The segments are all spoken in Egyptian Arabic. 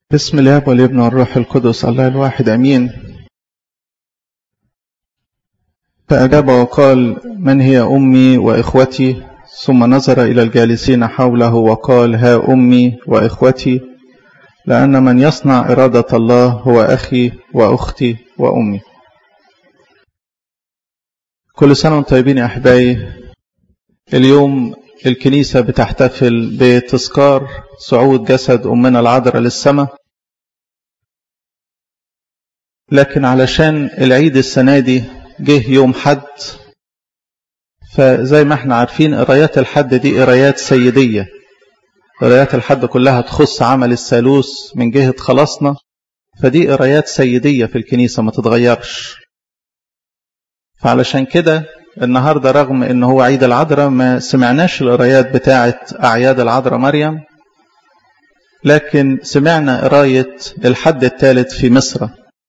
بسم الله والابن والروح القدس الله الواحد أمين فأجاب وقال من هي أمي وإخوتي ثم نظر إلى الجالسين حوله وقال ها أمي وإخوتي لأن من يصنع إرادة الله هو أخي وأختي وأمي كل سنة وانتم طيبين يا أحبائي اليوم الكنيسة بتحتفل بتذكار صعود جسد أمنا العذراء للسماء لكن علشان العيد السنة دي جه يوم حد فزي ما احنا عارفين قرايات الحد دي قرايات سيدية قرايات الحد كلها تخص عمل الثالوث من جهة خلاصنا فدي قرايات سيدية في الكنيسة ما تتغيرش فعلشان كده النهاردة رغم ان هو عيد العذراء ما سمعناش القرايات بتاعة أعياد العذراء مريم لكن سمعنا قراية الحد الثالث في مصر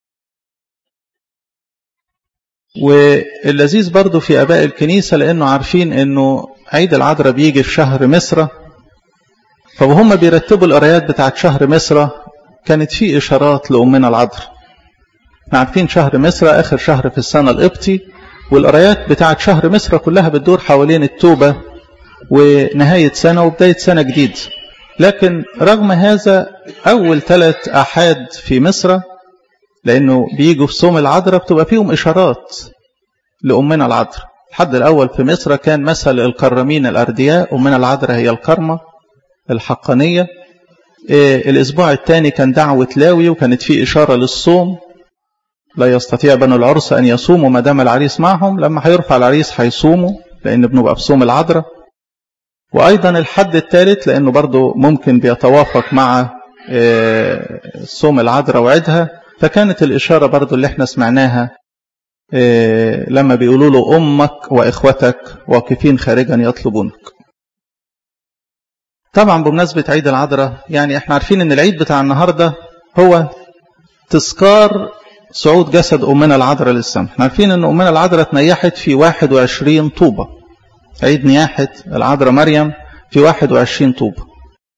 واللذيذ برضو في أباء الكنيسة لأنه عارفين أنه عيد العذراء بيجي في شهر مصر فهم بيرتبوا القرايات بتاعت شهر مصر كانت في إشارات لأمنا العذراء عارفين شهر مصر آخر شهر في السنة القبطي والقرايات بتاعت شهر مصر كلها بتدور حوالين التوبة ونهاية سنة وبداية سنة جديد لكن رغم هذا أول ثلاث أحاد في مصر لأنه بيجوا في صوم العذراء بتبقى فيهم إشارات لأمنا العذراء الحد الأول في مصر كان مثل الكرمين الأردياء أمنا العذراء هي الكرمة الحقانية الأسبوع الثاني كان دعوة لاوي وكانت فيه إشارة للصوم لا يستطيع بنو العرس أن يصوموا ما دام العريس معهم لما هيرفع العريس هيصوموا لأن بنبقى في صوم العذراء وأيضا الحد الثالث لأنه برضه ممكن بيتوافق مع صوم العذراء وعيدها فكانت الإشارة برضه اللي احنا سمعناها لما بيقولوا له أمك وإخوتك واقفين خارجا يطلبونك طبعا بمناسبة عيد العذراء يعني احنا عارفين ان العيد بتاع النهاردة هو تذكار صعود جسد أمنا العذراء للسماء احنا عارفين ان أمنا العذراء تنيحت في 21 طوبة عيد نياحة العذراء مريم في 21 طوبة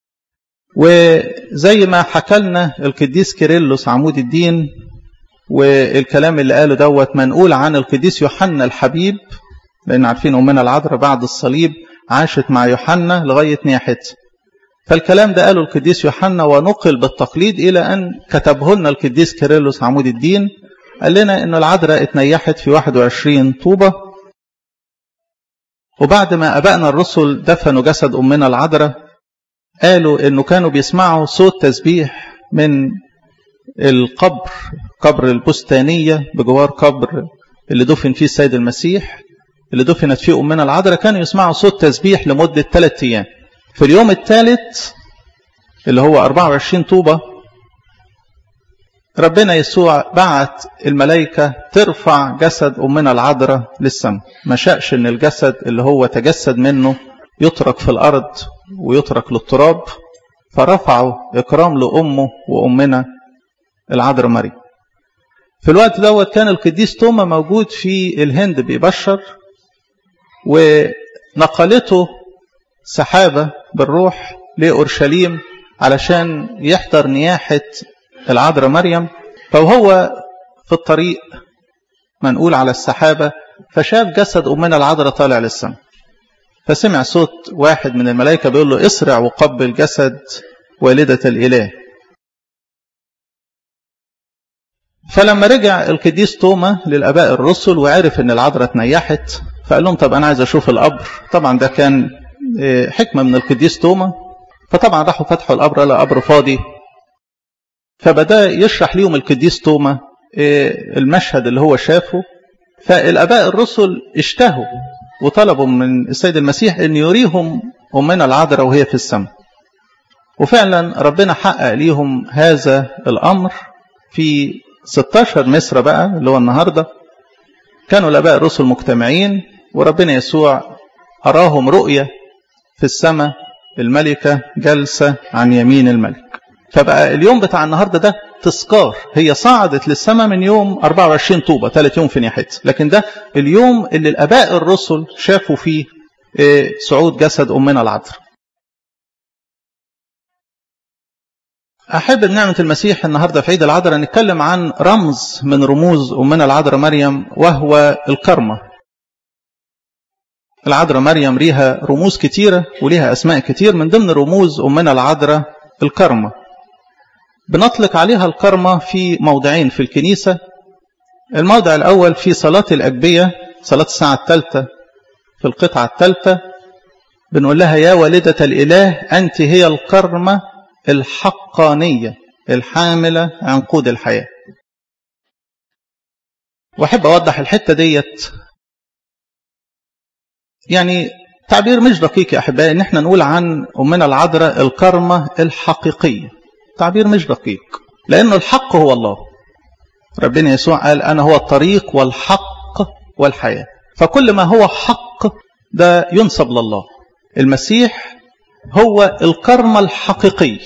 وزي ما حكى لنا القديس كيرلس عمود الدين والكلام اللي قاله دوت منقول عن القديس يوحنا الحبيب لأن عارفين أمنا العذراء بعد الصليب عاشت مع يوحنا لغاية نياحتها فالكلام ده قاله القديس يوحنا ونقل بالتقليد إلى أن كتبه لنا القديس كيرلس عمود الدين قال لنا أن العذراء اتنيحت في 21 طوبة وبعد ما أبائنا الرسل دفنوا جسد أمنا العذراء قالوا أنه كانوا بيسمعوا صوت تسبيح من القبر قبر البستانية بجوار قبر اللي دفن فيه السيد المسيح اللي دفنت فيه أمنا العذراء كانوا يسمعوا صوت تسبيح لمدة ثلاثة أيام في اليوم الثالث اللي هو 24 طوبة ربنا يسوع بعت الملائكة ترفع جسد أمنا العذراء للسماء ما شاءش ان الجسد اللي هو تجسد منه يترك في الأرض ويترك للتراب فرفعوا إكرام لأمه وأمنا العذراء مريم في الوقت دوت كان القديس توما موجود في الهند بيبشر ونقلته سحابة بالروح لأورشليم علشان يحضر نياحة العذراء مريم فهو في الطريق منقول على السحابة فشاف جسد أمنا العذراء طالع للسماء فسمع صوت واحد من الملائكة بيقول له اسرع وقبل جسد والدة الإله فلما رجع القديس توما للآباء الرسل وعرف ان العذراء اتنيحت فقال لهم طب انا عايز اشوف القبر طبعا ده كان حكمة من القديس توما فطبعا راحوا فتحوا القبر لقى قبر فاضي فبدأ يشرح ليهم القديس توما المشهد اللي هو شافه فالآباء الرسل اشتهوا وطلبوا من السيد المسيح ان يريهم أمنا العذراء وهي في السماء وفعلا ربنا حقق ليهم هذا الأمر في 16 مصر بقى اللي هو النهاردة كانوا الآباء الرسل مجتمعين وربنا يسوع أراهم رؤية في السماء الملكة جالسة عن يمين الملك فبقى اليوم بتاع النهاردة ده تذكار هي صعدت للسماء من يوم 24 طوبة ثالث يوم في نياحتها لكن ده اليوم اللي الآباء الرسل شافوا فيه صعود جسد أمنا العذراء أحب بنعمة المسيح النهاردة في عيد العذراء نتكلم عن رمز من رموز أمنا العذراء مريم وهو الكرمة العذراء مريم ليها رموز كتيرة وليها أسماء كتير من ضمن رموز أمنا العذراء الكرمة بنطلق عليها الكرمة في موضعين في الكنيسة الموضع الأول في صلاة الأجبية صلاة الساعة الثالثة في القطعة الثالثة بنقول لها يا والدة الإله أنت هي الكرمة الحقانية الحاملة عنقود الحياة وأحب أوضح الحتة ديت يعني تعبير مش دقيق يا أحبائي إن احنا نقول عن أمنا العذراء الكرمة الحقيقية تعبير مش دقيق لأنه الحق هو الله ربنا يسوع قال أنا هو الطريق والحق والحياة فكل ما هو حق ده ينسب لله المسيح هو الكرمة الحقيقي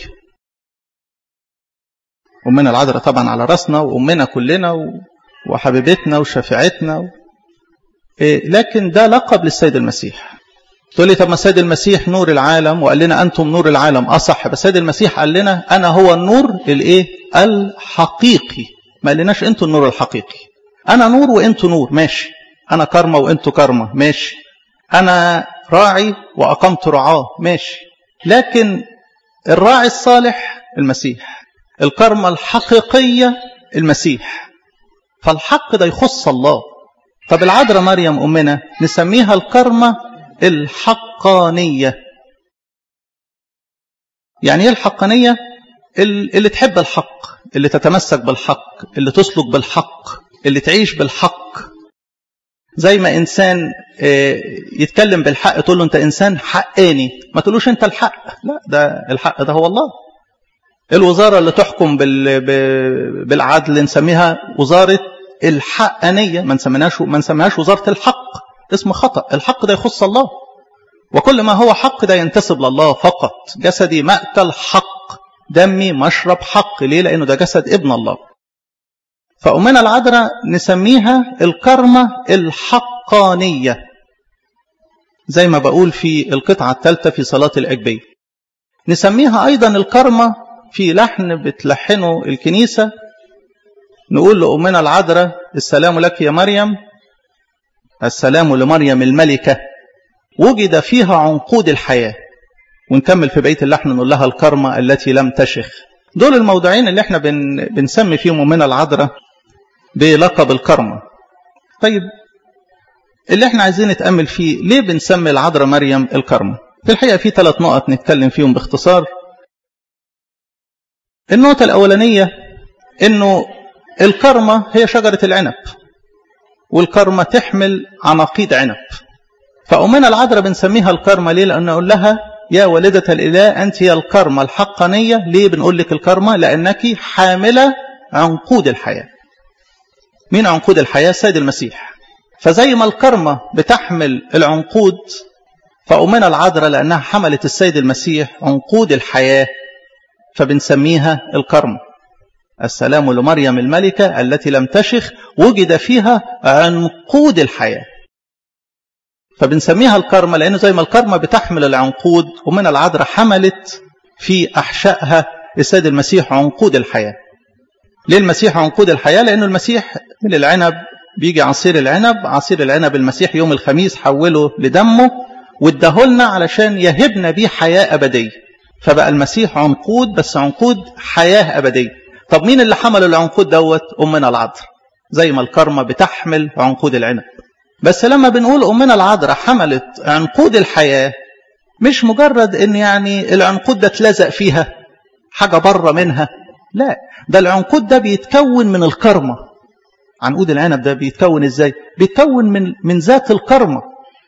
أمنا العذراء طبعا على رأسنا وأمنا كلنا وحبيبتنا وشفيعتنا لكن ده لقب للسيد المسيح تقول لي طب ما السيد المسيح نور العالم وقال لنا أنتم نور العالم أه صح بس السيد المسيح قال لنا أنا هو النور الإيه الحقيقي ما قالناش أنتوا النور الحقيقي أنا نور وأنتوا نور ماشي أنا كرمة وأنتوا كرمة ماشي أنا راعي وأقمت رعاه ماشي لكن الراعي الصالح المسيح الكرمة الحقيقية المسيح فالحق ده يخص الله طب العذراء مريم أمنا نسميها الكرمة الحقانية يعني ايه الحقانية اللي تحب الحق اللي تتمسك بالحق اللي تسلك بالحق اللي تعيش بالحق زي ما إنسان يتكلم بالحق تقول له أنت إنسان حقاني ما تقولوش أنت الحق لا ده الحق ده هو الله الوزارة اللي تحكم بالعدل نسميها وزارة الحقانية ما نسميناش ما نسميهاش وزارة الحق اسم خطأ الحق ده يخص الله وكل ما هو حق ده ينتسب لله فقط جسدي مأكل حق دمي مشرب حق ليه لأنه ده جسد ابن الله فأمنا العذراء نسميها الكرمة الحقانية زي ما بقول في القطعة الثالثة في صلاة الأجبية نسميها أيضا الكرمة في لحن بتلحنه الكنيسة نقول لأمنا العذراء السلام لك يا مريم السلام لمريم الملكة وجد فيها عنقود الحياة ونكمل في بيت اللحن نقول لها الكرمة التي لم تشخ دول الموضوعين اللي احنا بن بنسمي فيهم أمنا العذراء بلقب الكرمة طيب اللي احنا عايزين نتأمل فيه ليه بنسمي العذراء مريم الكرمة في الحقيقة في ثلاث نقط نتكلم فيهم باختصار النقطة الأولانية انه الكرمة هي شجرة العنب والكرمة تحمل عناقيد عنب فأمنا العذراء بنسميها الكرمة ليه لأن نقول لها يا والدة الإله أنت هي الكرمة الحقانية ليه بنقول لك الكرمة لأنك حاملة عنقود الحياة مين عنقود الحياة سيد المسيح فزي ما الكرمة بتحمل العنقود فأمنا العذراء لأنها حملت السيد المسيح عنقود الحياة فبنسميها الكرمة السلام لمريم الملكة التي لم تشخ وجد فيها عنقود الحياة فبنسميها الكرمة لأنه زي ما الكرمة بتحمل العنقود ومن العذراء حملت في أحشائها السيد المسيح عنقود الحياة ليه المسيح عنقود الحياة لأنه المسيح من العنب بيجي عصير العنب عصير العنب المسيح يوم الخميس حوله لدمه وادهولنا علشان يهبنا بيه حياة أبدية فبقى المسيح عنقود بس عنقود حياة أبدية طب مين اللي حمل العنقود دوت أمنا العذراء زي ما الكرمة بتحمل عنقود العنب بس لما بنقول أمنا العذراء حملت عنقود الحياة مش مجرد ان يعني العنقود ده اتلزق فيها حاجة بره منها لا ده العنقود ده بيتكون من الكرمة عنقود العنب ده بيتكون ازاي بيتكون من من ذات الكرمة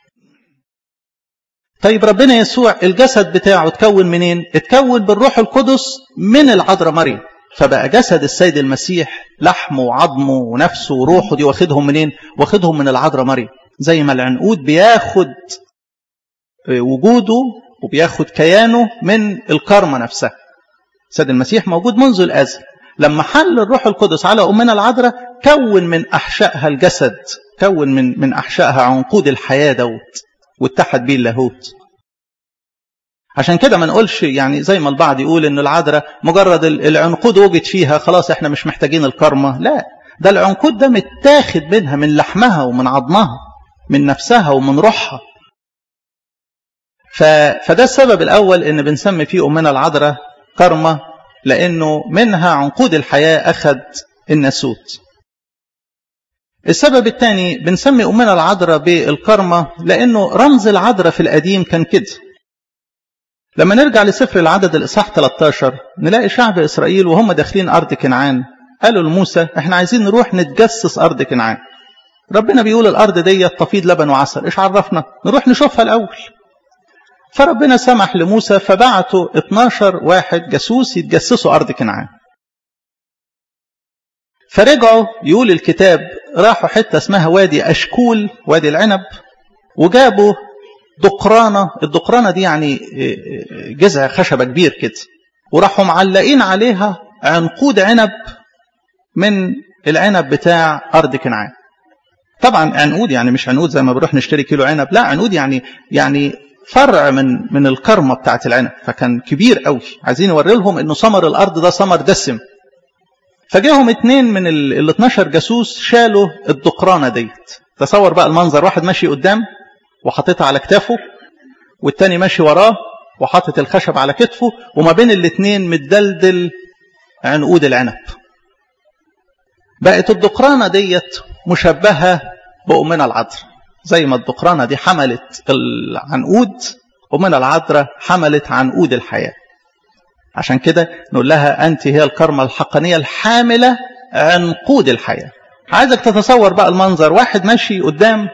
طيب ربنا يسوع الجسد بتاعه اتكون منين اتكون بالروح القدس من العذراء مريم فبقى جسد السيد المسيح لحمه وعظمه ونفسه وروحه دي واخدهم منين واخدهم من العذراء مريم زي ما العنقود بياخد وجوده وبياخد كيانه من الكرمة نفسها السيد المسيح موجود منذ الأزل لما حل الروح القدس على أمنا العذراء كون من أحشائها الجسد كون من من أحشائها عنقود الحياة دوت واتحد بيه اللاهوت عشان كده ما نقولش يعني زي ما البعض يقول ان العذراء مجرد العنقود وجد فيها خلاص احنا مش محتاجين الكرمة لا ده العنقود ده متاخد منها من لحمها ومن عظمها من نفسها ومن روحها ف... فده السبب الأول إن بنسمي فيه أمنا العذراء كرمة لأنه منها عنقود الحياة أخذ الناسوت السبب الثاني بنسمي أمنا العذراء بالكرمة لأنه رمز العذراء في القديم كان كده لما نرجع لسفر العدد الإصحاح 13 نلاقي شعب إسرائيل وهم داخلين أرض كنعان قالوا لموسى احنا عايزين نروح نتجسس أرض كنعان ربنا بيقول الأرض دي تفيض لبن وعسل إيش عرفنا نروح نشوفها الأول فربنا سمح لموسى فبعتوا 12 واحد جاسوس يتجسسوا أرض كنعان فرجعوا يقول الكتاب راحوا حتة اسمها وادي أشكول وادي العنب وجابوا دقرانة الدقرانة دي يعني جذع خشبة كبير كده وراحوا معلقين عليها عنقود عنب من العنب بتاع أرض كنعان طبعا عنقود يعني مش عنقود زي ما بنروح نشتري كيلو عنب لا عنقود يعني يعني فرع من من الكرمة بتاعت العنب فكان كبير قوي عايزين نوري لهم انه ثمر الارض ده ثمر دسم فجاهم اتنين من ال 12 جاسوس شالوا الدقرانة ديت تصور بقى المنظر واحد ماشي قدام وحاططها على كتافه والتاني ماشي وراه وحاطط الخشب على كتفه وما بين الاتنين متدلدل عنقود العنب بقت الدقرانة ديت مشبهة بأمنا العذراء زي ما الدقرانة دي حملت العنقود أمنا العذراء حملت عنقود الحياة عشان كده نقول لها أنت هي الكرمة الحقانية الحاملة عنقود الحياة عايزك تتصور بقى المنظر واحد ماشي قدام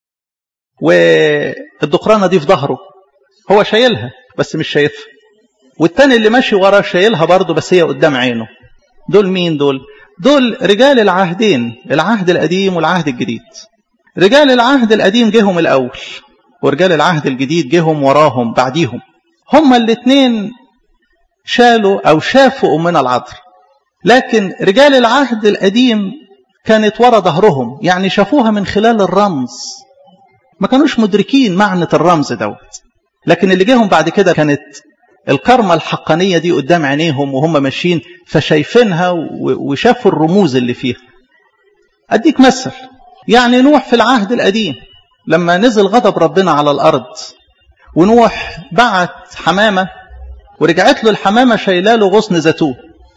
والدقرانة دي في ظهره هو شايلها بس مش شايفها والتاني اللي ماشي وراه شايلها برضه بس هي قدام عينه دول مين دول دول رجال العهدين العهد القديم والعهد الجديد رجال العهد القديم جهم الأول ورجال العهد الجديد جهم وراهم بعديهم هما الاثنين شالوا أو شافوا أمنا العذراء لكن رجال العهد القديم كانت ورا ظهرهم يعني شافوها من خلال الرمز ما كانوش مدركين معنى الرمز دوت لكن اللي جاهم بعد كده كانت الكرمة الحقانية دي قدام عينيهم وهم ماشيين فشايفينها وشافوا الرموز اللي فيها أديك مثل يعني نوح في العهد القديم لما نزل غضب ربنا على الأرض ونوح بعت حمامة ورجعت له الحمامة شايله له غصن زيتون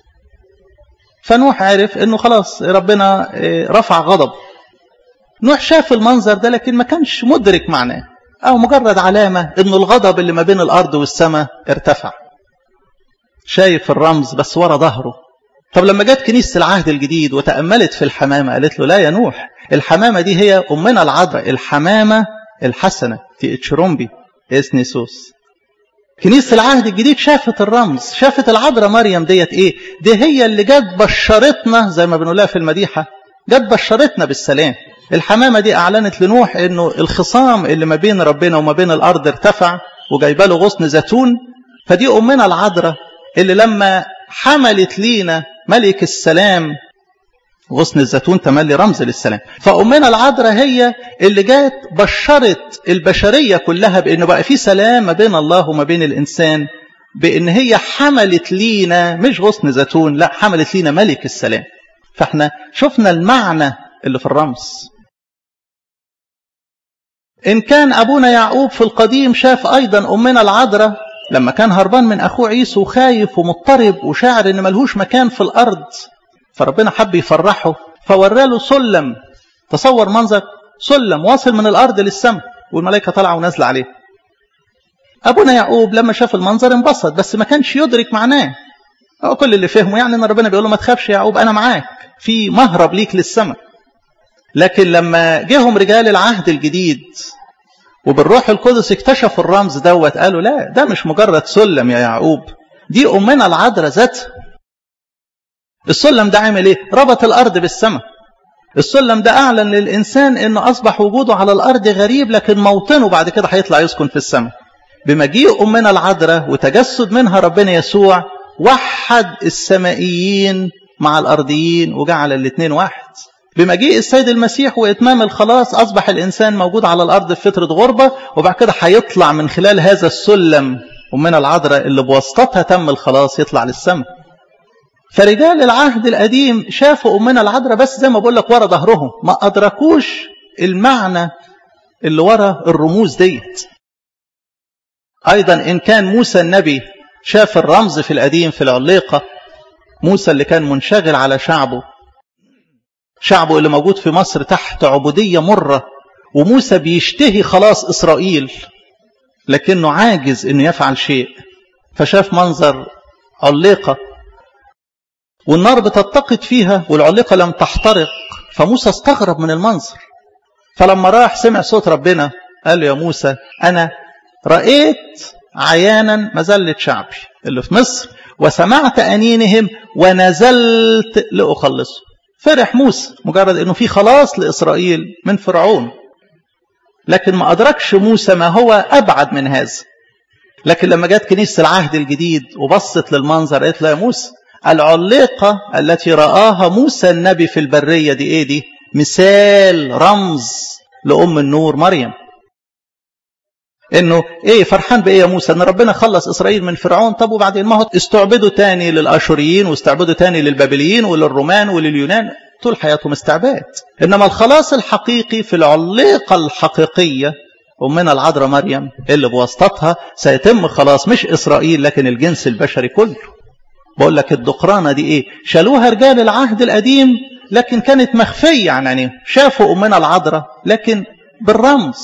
فنوح عرف انه خلاص ربنا رفع غضب نوح شاف المنظر ده لكن ما كانش مدرك معناه أو مجرد علامة إنه الغضب اللي ما بين الأرض والسماء ارتفع شايف الرمز بس ورا ظهره طب لما جت كنيسة العهد الجديد وتأملت في الحمامة قالت له لا يا نوح الحمامة دي هي أمنا العذراء الحمامة الحسنة تي اتشرومبي اسنيسوس كنيسة العهد الجديد شافت الرمز شافت العذراء مريم ديت ايه دي هي اللي جت بشرتنا زي ما بنقولها في المديحة جت بشرتنا بالسلام الحمامة دي أعلنت لنوح أنه الخصام اللي ما بين ربنا وما بين الأرض ارتفع وجايبه له غصن زيتون فدي أمنا العذراء اللي لما حملت لينا ملك السلام غصن الزيتون تملي رمز للسلام فأمنا العذراء هي اللي جات بشرت البشرية كلها بأنه بقى في سلام ما بين الله وما بين الإنسان بأن هي حملت لينا مش غصن زيتون لا حملت لينا ملك السلام فاحنا شفنا المعنى اللي في الرمز إن كان أبونا يعقوب في القديم شاف أيضا أمنا العذراء لما كان هربان من أخوه عيسو خايف ومضطرب وشاعر إن ملهوش مكان في الأرض فربنا حب يفرحه فوراله سلم تصور منظر سلم واصل من الأرض للسماء والملائكة طالعة ونازلة عليه أبونا يعقوب لما شاف المنظر انبسط بس ما كانش يدرك معناه هو كل اللي فهمه يعني ان ربنا بيقول له ما تخافش يا يعقوب انا معاك في مهرب ليك للسماء لكن لما جيهم رجال العهد الجديد وبالروح القدس اكتشفوا الرمز دوت قالوا لا ده مش مجرد سلم يا يعقوب دي امنا العذراء ذاتها السلم ده عامل ايه ربط الارض بالسماء السلم ده اعلن للانسان انه اصبح وجوده على الارض غريب لكن موطنه بعد كده هيطلع يسكن في السماء بمجيء امنا العذراء وتجسد منها ربنا يسوع وحد السمائيين مع الارضيين وجعل الاثنين واحد بمجيء السيد المسيح وإتمام الخلاص أصبح الإنسان موجود على الأرض في فترة غربة وبعد كده هيطلع من خلال هذا السلم أمنا العذراء اللي بواسطتها تم الخلاص يطلع للسماء فرجال العهد القديم شافوا أمنا العذراء بس زي ما بقول لك ورا ظهرهم ما أدركوش المعنى اللي ورا الرموز ديت أيضا إن كان موسى النبي شاف الرمز في القديم في العليقة موسى اللي كان منشغل على شعبه شعبه اللي موجود في مصر تحت عبودية مرة وموسى بيشتهي خلاص إسرائيل لكنه عاجز إنه يفعل شيء فشاف منظر عليقة والنار بتتقد فيها والعليقة لم تحترق فموسى استغرب من المنظر فلما راح سمع صوت ربنا قال له يا موسى أنا رأيت عيانا مزلة شعبي اللي في مصر وسمعت أنينهم ونزلت لأخلصه فرح موسى مجرد أنه في خلاص لإسرائيل من فرعون لكن ما أدركش موسى ما هو أبعد من هذا لكن لما جت كنيسة العهد الجديد وبصت للمنظر قالت له يا موسى العليقة التي رآها موسى النبي في البرية دي ايه دي مثال رمز لأم النور مريم انه ايه فرحان بايه يا موسى ان ربنا خلص اسرائيل من فرعون طب وبعدين ما هو استعبدوا تاني للاشوريين واستعبدوا تاني للبابليين وللرومان ولليونان طول حياتهم استعباد انما الخلاص الحقيقي في العليقه الحقيقيه امنا العذراء مريم اللي بواسطتها سيتم خلاص مش اسرائيل لكن الجنس البشري كله بقول لك الدقرانه دي ايه شالوها رجال العهد القديم لكن كانت مخفيه عن عينيهم شافوا امنا العذراء لكن بالرمز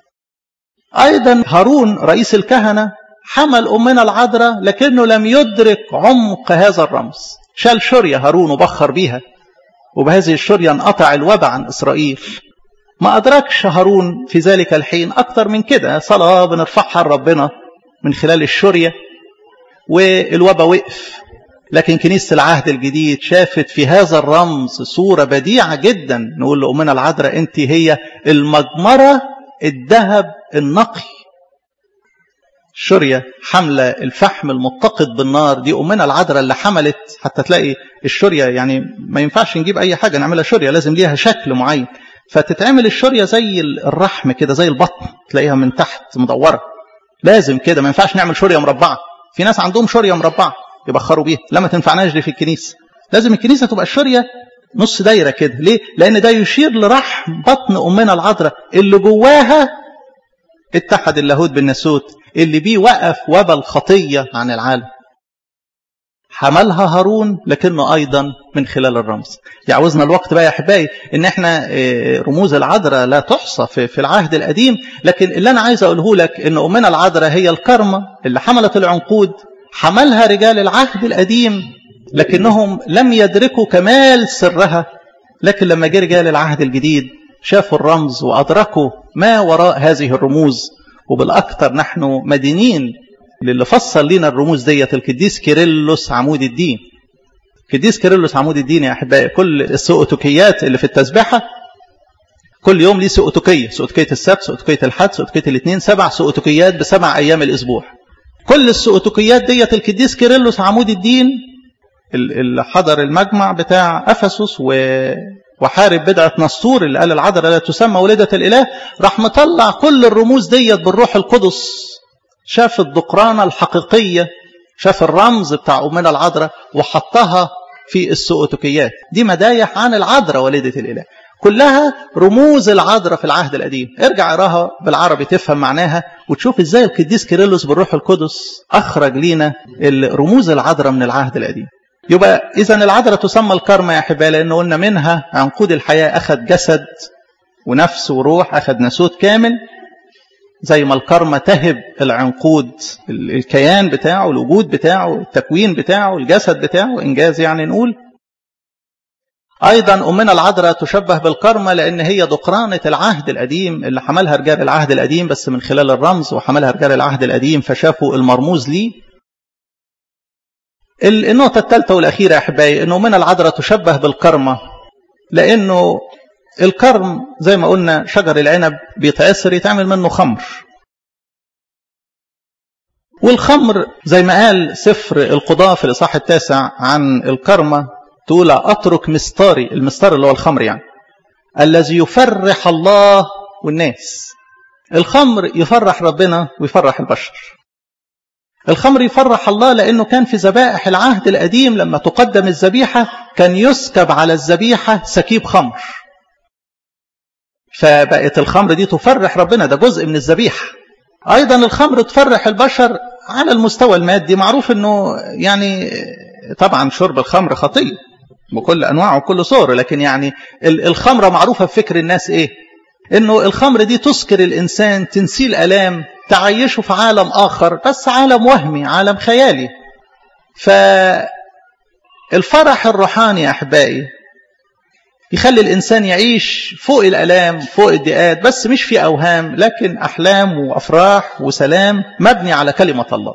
أيضا هارون رئيس الكهنة حمل أمنا العذراء لكنه لم يدرك عمق هذا الرمز شال شرية هارون وبخر بيها وبهذه الشرية انقطع الوبا عن إسرائيل ما أدركش هارون في ذلك الحين أكثر من كده صلاة بنرفعها لربنا من خلال الشرية والوبا وقف لكن كنيسة العهد الجديد شافت في هذا الرمز صورة بديعة جدا نقول لأمنا العذراء أنت هي المجمرة الذهب النقي الشرية حملة الفحم المتقد بالنار دي أمنا العذراء اللي حملت حتى تلاقي الشرية يعني ما ينفعش نجيب أي حاجة نعملها شرية لازم ليها شكل معين فتتعمل الشرية زي الرحم كده زي البطن تلاقيها من تحت مدورة لازم كده ما ينفعش نعمل شرية مربعة في ناس عندهم شرية مربعة يبخروا بيها لا ما تنفعناش دي في الكنيسة لازم الكنيسة تبقى الشرية نص دايرة كده ليه؟ لأن ده يشير لرحم بطن أمنا العذراء اللي جواها اتحد اللاهوت بالناسوت اللي بيه وقف وبا الخطية عن العالم حملها هارون لكنه أيضا من خلال الرمز يعوزنا الوقت بقى يا أحبائي إن احنا رموز العذراء لا تحصى في, في العهد القديم لكن اللي أنا عايز أقوله لك إن أمنا العذراء هي الكرمة اللي حملت العنقود حملها رجال العهد القديم لكنهم لم يدركوا كمال سرها لكن لما جه رجال العهد الجديد شافوا الرمز وأدركوا ما وراء هذه الرموز وبالأكثر نحن مدينين للي فصل لنا الرموز ديت القديس كيرلس عمود الدين القديس كيرلس عمود الدين يا أحبائي كل السؤتكيات اللي في التسبحة كل يوم ليه سؤتكية سؤتكية السبت سؤتكية الحد سؤتكية الاثنين سبع سؤتكيات بسبع أيام الأسبوع كل السؤتكيات ديت القديس كيرلس عمود الدين اللي حضر المجمع بتاع أفسس و وحارب بدعة نسطور اللي قال العذراء لا تسمى ولدة الإله راح مطلع كل الرموز ديت بالروح القدس شاف الدقرانة الحقيقية شاف الرمز بتاع أمنا العذراء وحطها في السؤتكيات دي مدايح عن العذراء والدة الإله كلها رموز العذراء في العهد القديم ارجع اقراها بالعربي تفهم معناها وتشوف ازاي القديس كيرلس بالروح القدس اخرج لينا رموز العذراء من العهد القديم يبقى إذا العذراء تسمى الكرمة يا أحبائي لأنه قلنا منها عنقود الحياة أخذ جسد ونفس وروح أخذ ناسوت كامل زي ما الكرمة تهب العنقود الكيان بتاعه الوجود بتاعه التكوين بتاعه الجسد بتاعه إنجاز يعني نقول أيضا أمنا العذراء تشبه بالكرمة لأن هي دقرانة العهد القديم اللي حملها رجال العهد القديم بس من خلال الرمز وحملها رجال العهد القديم فشافوا المرموز ليه النقطة الثالثة والأخيرة يا أحبائي أنه من العذراء تشبه بالكرمة لأنه الكرم زي ما قلنا شجر العنب بيتعصر يتعمل منه خمر والخمر زي ما قال سفر القضاء في الإصحاح التاسع عن الكرمة تقول أترك مستاري المستار اللي هو الخمر يعني الذي يفرح الله والناس الخمر يفرح ربنا ويفرح البشر الخمر يفرح الله لأنه كان في ذبائح العهد القديم لما تقدم الذبيحة كان يسكب على الذبيحة سكيب خمر فبقت الخمر دي تفرح ربنا ده جزء من الذبيحة أيضا الخمر تفرح البشر على المستوى المادي معروف أنه يعني طبعا شرب الخمر خطية بكل أنواعه وكل صوره لكن يعني الخمرة معروفة في فكر الناس إيه أنه الخمر دي تسكر الإنسان تنسيه الألام تعيشه في عالم آخر بس عالم وهمي عالم خيالي فالفرح الروحاني يا أحبائي يخلي الإنسان يعيش فوق الألام فوق الضيقات بس مش في أوهام لكن أحلام وأفراح وسلام مبني على كلمة الله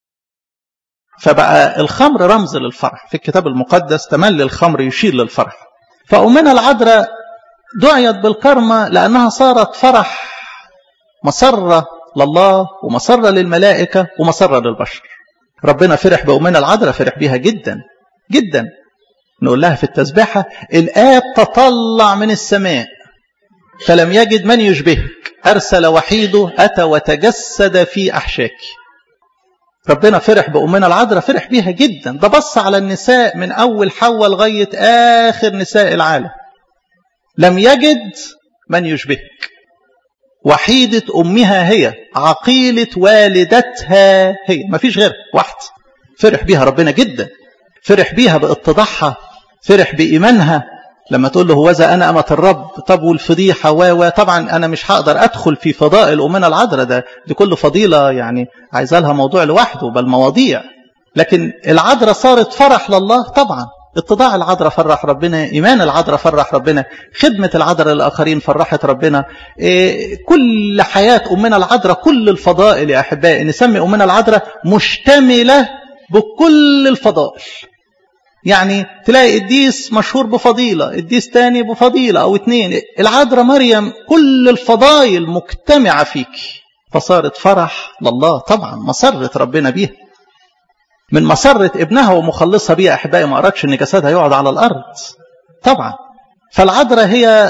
فبقى الخمر رمز للفرح في الكتاب المقدس تملي الخمر يشير للفرح فأمنا العذراء دعيت بالكرمة لأنها صارت فرح مسرة لله ومسرة للملائكة ومسرة للبشر ربنا فرح بأمنا العذراء فرح بيها جدا جدا نقول لها في التسبيحة الآب تطلع من السماء فلم يجد من يشبهك أرسل وحيده أتى وتجسد في أحشاك ربنا فرح بأمنا العذراء فرح بيها جدا ده بص على النساء من أول حواء لغاية آخر نساء العالم لم يجد من يشبهك وحيدة أمها هي عقيلة والدتها هي ما فيش غيرها واحد فرح بيها ربنا جدا فرح بيها باتضاحها فرح بإيمانها لما تقول له هوذا أنا أمة الرب طب والفضيحة و طبعا أنا مش هقدر أدخل في فضائل أمنا العذراء ده دي كل فضيلة يعني عايزة لها موضوع لوحده بل مواضيع لكن العذراء صارت فرح لله طبعا اتضاع العذراء فرح ربنا إيمان العذراء فرح ربنا خدمة العذراء للآخرين فرحت ربنا إيه كل حياة أمنا العذراء كل الفضائل يا أحبائي نسمي أمنا العذراء مشتملة بكل الفضائل يعني تلاقي قديس مشهور بفضيلة قديس تاني بفضيلة أو اتنين العذراء مريم كل الفضائل مجتمعة فيك فصارت فرح لله طبعا مسرة ربنا بيها من مسرة ابنها ومخلصها بيها أحبائي ما أردش أن جسدها يقعد على الأرض طبعا فالعذراء هي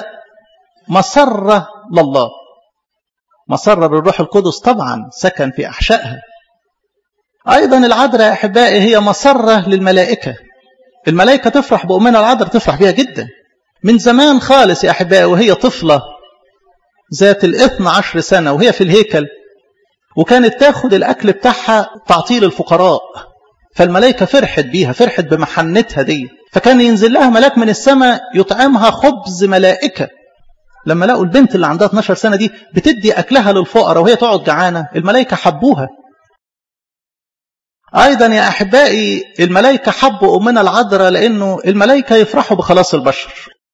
مسرة لله مسرة للروح القدس طبعا سكن في أحشائها أيضا العذراء أحبائي هي مسرة للملائكة الملائكة تفرح بأمنا العذراء تفرح بها جدا من زمان خالص يا أحبائي وهي طفلة ذات الاثنى عشر سنة وهي في الهيكل وكانت تاخد الأكل بتاعها تعطيه للفقراء فالملائكة فرحت بيها فرحت بمحنتها دي فكان ينزل لها ملاك من السماء يطعمها خبز ملائكة لما لقوا البنت اللي عندها 12 سنة دي بتدي أكلها للفقراء وهي تقعد جعانة الملائكة حبوها أيضا يا أحبائي الملائكة حبوا أمنا العذراء لأنه الملائكة يفرحوا بخلاص البشر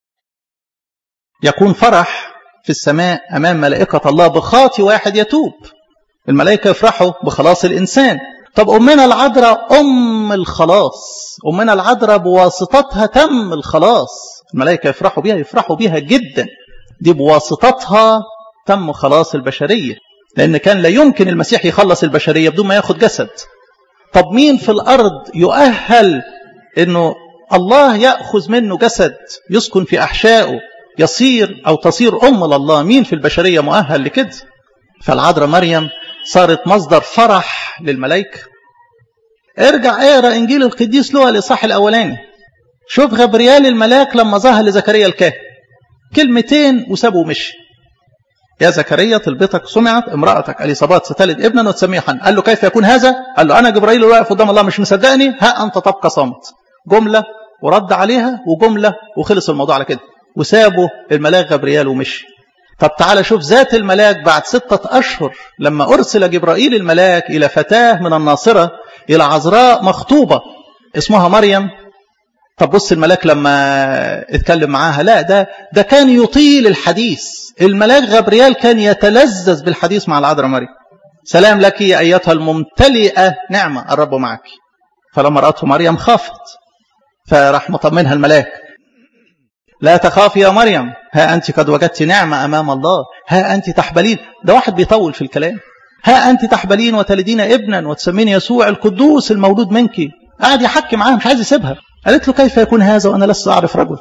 يكون فرح في السماء أمام ملائكة الله بخاطي واحد يتوب الملائكة يفرحوا بخلاص الإنسان طب أمنا العذراء أم الخلاص أمنا العذراء بواسطتها تم الخلاص الملائكة يفرحوا بها يفرحوا بها جدا دي بواسطتها تم خلاص البشرية لأن كان لا يمكن المسيح يخلص البشرية بدون ما ياخد جسد طب مين في الأرض يؤهل أنه الله يأخذ منه جسد يسكن في أحشائه يصير أو تصير أم لله مين في البشرية مؤهل لكده فالعذراء مريم صارت مصدر فرح للملائكة ارجع اقرا انجيل القديس لوقا الاصحاح الاولاني شوف غبريال الملاك لما ظهر لزكريا الكاهن كلمتين وسابه ومشي يا زكريا طلبتك سمعت امرأتك اليصابات ستلد ابنا وتسميه حنا قال له كيف يكون هذا قال له انا جبرائيل واقف قدام الله مش مصدقني ها انت تبقى صامت جمله ورد عليها وجمله وخلص الموضوع على كده وسابه الملاك غبريال ومشي طب تعالى شوف ذات الملاك بعد ستة أشهر لما أرسل جبرائيل الملاك إلى فتاة من الناصرة إلى عذراء مخطوبة اسمها مريم طب بص الملاك لما اتكلم معاها لا ده ده كان يطيل الحديث الملاك غبريال كان يتلذذ بالحديث مع العذراء مريم سلام لك يا أيتها الممتلئة نعمة الرب معك فلما رأته مريم خافت فراح مطمنها الملاك لا تخافي يا مريم ها أنت قد وجدت نعمة أمام الله ها أنت تحبلين ده واحد بيطول في الكلام ها أنت تحبلين وتلدين ابنا وتسمين يسوع القدوس المولود منك قاعد يحكي معاها مش عايز يسيبها قالت له كيف يكون هذا وأنا لست أعرف رجل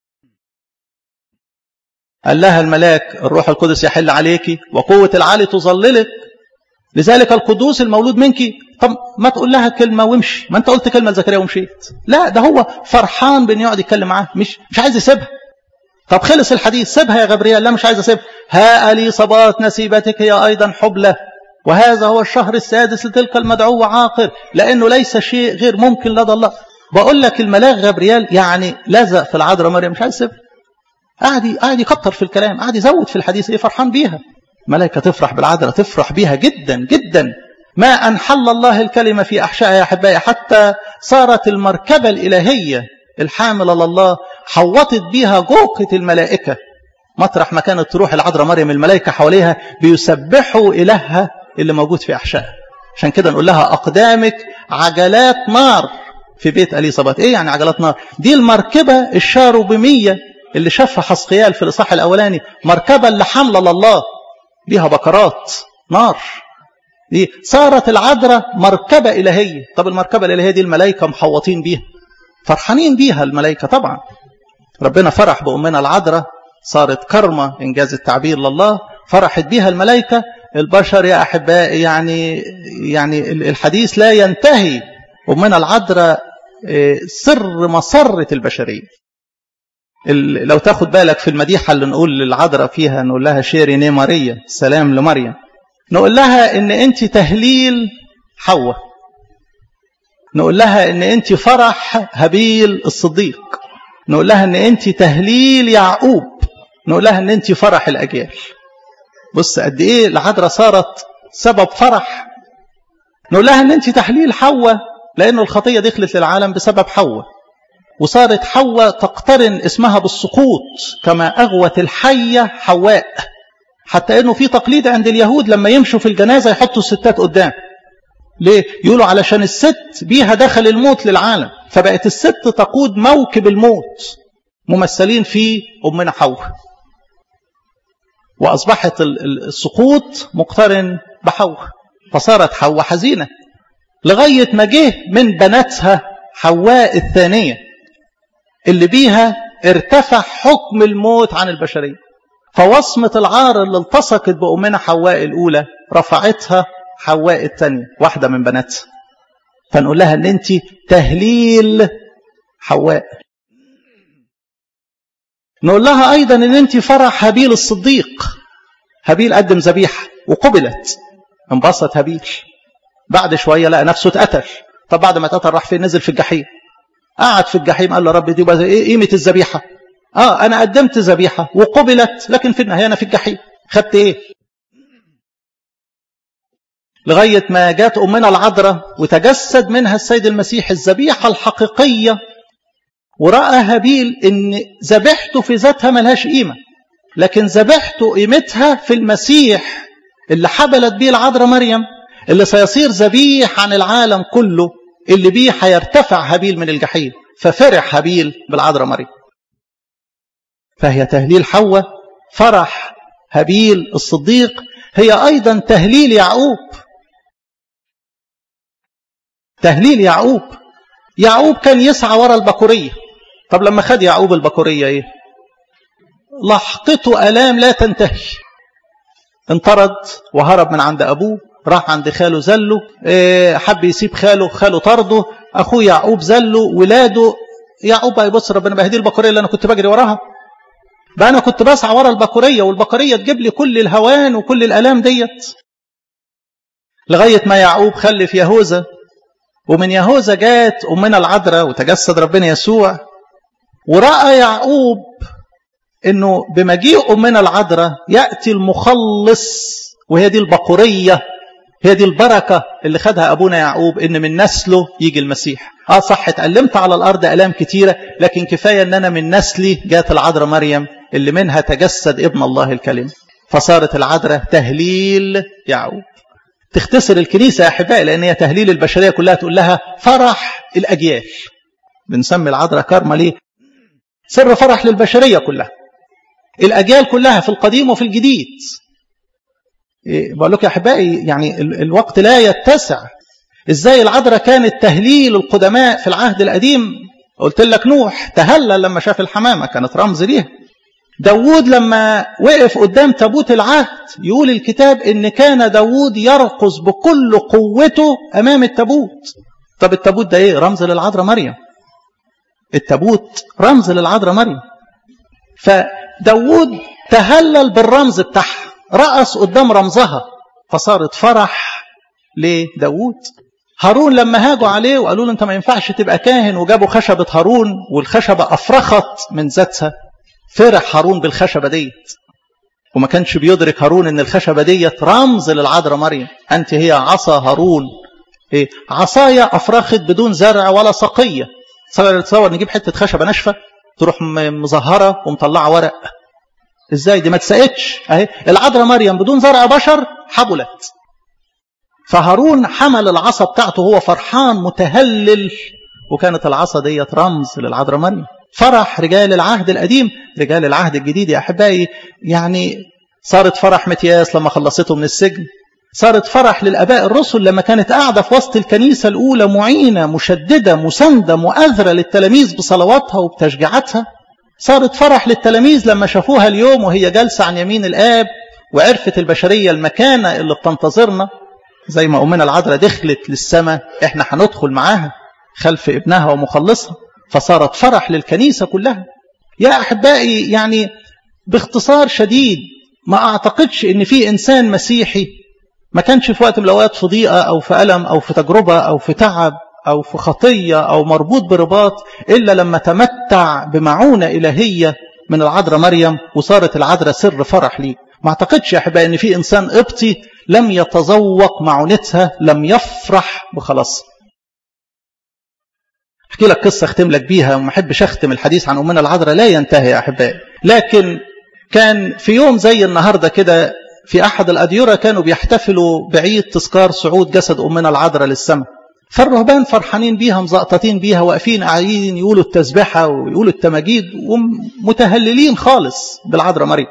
قال لها الملاك الروح القدس يحل عليك وقوة العالي تظللك لذلك القدوس المولود منك طب ما تقول لها كلمة وامشي ما انت قلت كلمة لزكريا ومشيت لا ده هو فرحان بان يقعد يتكلم معاه مش مش عايز يسيبها طب خلص الحديث سيبها يا غبريال لا مش عايز اسيبها ها لي صبات نسيبتك هي ايضا حبلة وهذا هو الشهر السادس لتلك المدعوة عاقر لانه ليس شيء غير ممكن لدى الله بقول لك الملاك غبريال يعني لزق في العذراء مريم مش عايز يسيبها قاعد قاعد يكتر في الكلام قاعد يزود في الحديث ايه فرحان بيها ملائكة تفرح بالعذراء تفرح بيها جدا جدا ما أن حل الله الكلمة في أحشائها يا أحبائي حتى صارت المركبة الإلهية الحاملة لله حوطت بيها جوقة الملائكة مطرح ما كانت تروح العذراء مريم الملائكة حواليها بيسبحوا إلهها اللي موجود في أحشائها عشان كده نقول لها أقدامك عجلات نار في بيت أليصابات إيه يعني عجلات نار دي المركبة الشاروبيمية اللي شافها حسقيال في الإصحاح الأولاني مركبة اللي حاملة لله ليها بكرات نار دي صارت العذراء مركبة إلهية طب المركبة الإلهية دي الملائكة محوطين بيها فرحانين بيها الملائكة طبعا ربنا فرح بأمنا العذراء صارت كرمة إنجاز التعبير لله فرحت بيها الملائكة البشر يا أحبائي يعني يعني الحديث لا ينتهي أمنا العذراء سر مسرة البشرية لو تاخد بالك في المديحة اللي نقول للعذراء فيها نقول لها شيري ني ماريا سلام لمريم نقول لها ان انت تهليل حواء نقول لها ان انت فرح هابيل الصديق نقول لها ان انت تهليل يعقوب نقول لها ان انت فرح الاجيال بص قد ايه العذراء صارت سبب فرح نقول لها ان انت تحليل حواء لانه الخطيه دخلت للعالم بسبب حواء وصارت حواء تقترن اسمها بالسقوط كما اغوت الحيه حواء حتى انه في تقليد عند اليهود لما يمشوا في الجنازه يحطوا الستات قدام ليه يقولوا علشان الست بيها دخل الموت للعالم فبقت الست تقود موكب الموت ممثلين في امنا حواء واصبحت السقوط مقترن بحواء فصارت حواء حزينه لغايه ما جه من بناتها حواء الثانيه اللي بيها ارتفع حكم الموت عن البشريه فوصمة العار اللي التصقت بأمنا حواء الأولى رفعتها حواء الثانية واحدة من بناتها فنقول لها ان انت تهليل حواء نقول لها ايضا ان انت فرح هابيل الصديق هابيل قدم ذبيحه وقبلت انبسط هابيل بعد شويه لقى نفسه اتقتل طب بعد ما اتقتل راح فين نزل في الجحيم قعد في الجحيم قال له رب دي بقى ايه قيمه الذبيحه اه انا قدمت ذبيحه وقبلت لكن في النهايه انا في الجحيم خدت ايه لغايه ما جات امنا العذراء وتجسد منها السيد المسيح الذبيحه الحقيقيه وراى هابيل ان ذبيحته في ذاتها ملهاش قيمه لكن ذبيحته قيمتها في المسيح اللي حبلت بيه العذراء مريم اللي سيصير ذبيح عن العالم كله اللي بيه هيرتفع هابيل من الجحيم ففرح هابيل بالعذراء مريم فهي تهليل حواء فرح هابيل الصديق هي أيضا تهليل يعقوب تهليل يعقوب يعقوب كان يسعى ورا البكورية طب لما خد يعقوب البكورية ايه لحقته ألام لا تنتهي انطرد وهرب من عند أبوه راح عند خاله زله إيه حب يسيب خاله خاله طرده أخوه يعقوب زله ولاده يعقوب بقى يبص ربنا بقى دي البكورية اللي أنا كنت بجري وراها بقى أنا كنت بسعى ورا البكورية والبكورية تجيب لي كل الهوان وكل الألام ديت لغاية ما يعقوب خلف يهوذا ومن يهوذا جات أمنا العذراء وتجسد ربنا يسوع ورأى يعقوب أنه بمجيء أمنا العذراء يأتي المخلص وهي دي البقورية هي دي البركة اللي خدها أبونا يعقوب إن من نسله يجي المسيح آه صح اتألمت على الأرض ألام كتيرة لكن كفاية أن أنا من نسلي جات العذراء مريم اللي منها تجسد ابن الله الكلمة فصارت العذراء تهليل يعقوب تختصر الكنيسة يا أحبائي لأن هي تهليل البشرية كلها تقول لها فرح الأجيال بنسمي العذراء كارما ليه سر فرح للبشرية كلها الأجيال كلها في القديم وفي الجديد بقول لك يا أحبائي يعني الوقت لا يتسع إزاي العذراء كانت تهليل القدماء في العهد القديم قلت لك نوح تهلل لما شاف الحمامة كانت رمز ليها داود لما وقف قدام تابوت العهد يقول الكتاب ان كان داود يرقص بكل قوته امام التابوت طب التابوت ده ايه رمز للعذراء مريم التابوت رمز للعذراء مريم فداود تهلل بالرمز بتاعها رقص قدام رمزها فصارت فرح لداود هارون لما هاجوا عليه وقالوا له انت ما ينفعش تبقى كاهن وجابوا خشبة هارون والخشبة أفرخت من ذاتها فرح هارون بالخشبة ديت وما كانش بيدرك هارون ان الخشبة ديت رمز للعذراء مريم انت هي عصا هارون ايه عصايا افرخت بدون زرع ولا سقية تصور نجيب حتة خشبة ناشفة تروح مظهرة ومطلعة ورق ازاي دي ما تسقتش اهي العذراء مريم بدون زرع بشر حبلت فهارون حمل العصا بتاعته هو فرحان متهلل وكانت العصا ديت رمز للعذراء مريم فرح رجال العهد القديم رجال العهد الجديد يا أحبائي يعني صارت فرح متياس لما خلصته من السجن صارت فرح للأباء الرسل لما كانت قاعدة في وسط الكنيسة الأولى معينة مشددة مساندة مؤذرة للتلاميذ بصلواتها وبتشجيعاتها صارت فرح للتلاميذ لما شافوها اليوم وهي جالسة عن يمين الآب وعرفت البشرية المكانة اللي بتنتظرنا زي ما أمنا العذراء دخلت للسماء احنا هندخل معاها خلف ابنها ومخلصها فصارت فرح للكنيسة كلها يا أحبائي يعني باختصار شديد ما أعتقدش أن في إنسان مسيحي ما كانش في وقت من الأوقات في ضيقة أو في ألم أو في تجربة أو في تعب أو في خطية أو مربوط برباط إلا لما تمتع بمعونة إلهية من العذراء مريم وصارت العذراء سر فرح ليه ما أعتقدش يا أحبائي أن في إنسان قبطي لم يتذوق معونتها لم يفرح بخلاصها احكي لك قصة اختم لك بيها وما احبش اختم الحديث عن أمنا العذراء لا ينتهي يا أحبائي لكن كان في يوم زي النهاردة كده في أحد الأديرة كانوا بيحتفلوا بعيد تذكار صعود جسد أمنا العذراء للسماء فالرهبان فرحانين بيها مزقططين بيها واقفين قاعدين يقولوا التسبيحة ويقولوا التماجيد ومتهللين خالص بالعذراء مريم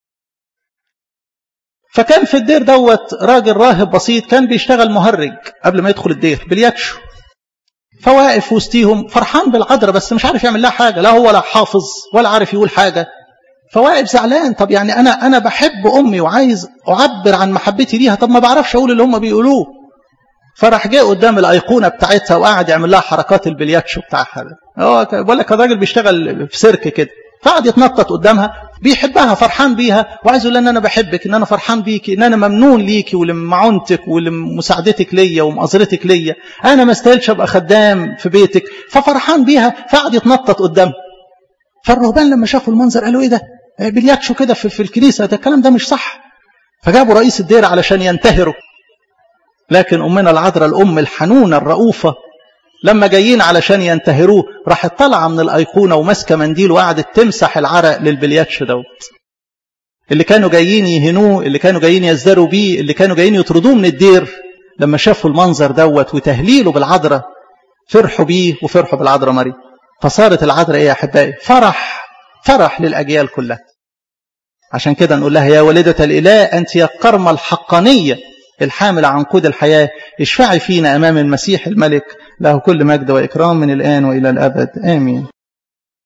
فكان في الدير دوت راجل راهب بسيط كان بيشتغل مهرج قبل ما يدخل الدير بالياتشو فواقف وسطيهم فرحان بالعذراء بس مش عارف يعمل لها حاجة لا هو لا حافظ ولا عارف يقول حاجة فواقف زعلان طب يعني أنا أنا بحب أمي وعايز أعبر عن محبتي ليها طب ما بعرفش أقول اللي هم بيقولوه فراح جاء قدام الأيقونة بتاعتها وقعد يعمل لها حركات البلياتشو بتاعها هو بقول لك الراجل بيشتغل في سيرك كده فقعد يتنطط قدامها بيحبها فرحان بيها وعايز يقول ان انا بحبك ان انا فرحان بيكي ان انا ممنون ليكي ولمعونتك ولمساعدتك ليا ومقاصرتك ليا انا ما استاهلش ابقى خدام في بيتك ففرحان بيها فقعد يتنطط قدامها فالرهبان لما شافوا المنظر قالوا ايه ده بلياتشو كده في, في الكنيسه ده الكلام ده مش صح فجابوا رئيس الدير علشان ينتهروا لكن امنا العذراء الام الحنونه الرؤوفه لما جايين علشان ينتهروه راحت طالعه من الايقونه وماسكه منديل وقعدت تمسح العرق للبلياتش دوت اللي كانوا جايين يهنوه اللي كانوا جايين يزدروا بيه اللي كانوا جايين يطردوه من الدير لما شافوا المنظر دوت وتهليله بالعذراء فرحوا بيه وفرحوا بالعذراء مريم فصارت العذراء ايه يا احبائي فرح فرح للاجيال كلها عشان كده نقول لها يا والدة الإله أنت يا الكرمة الحقانية الحامل عنقود الحياة اشفعي فينا أمام المسيح الملك له كل مجد وإكرام من الآن وإلى الأبد آمين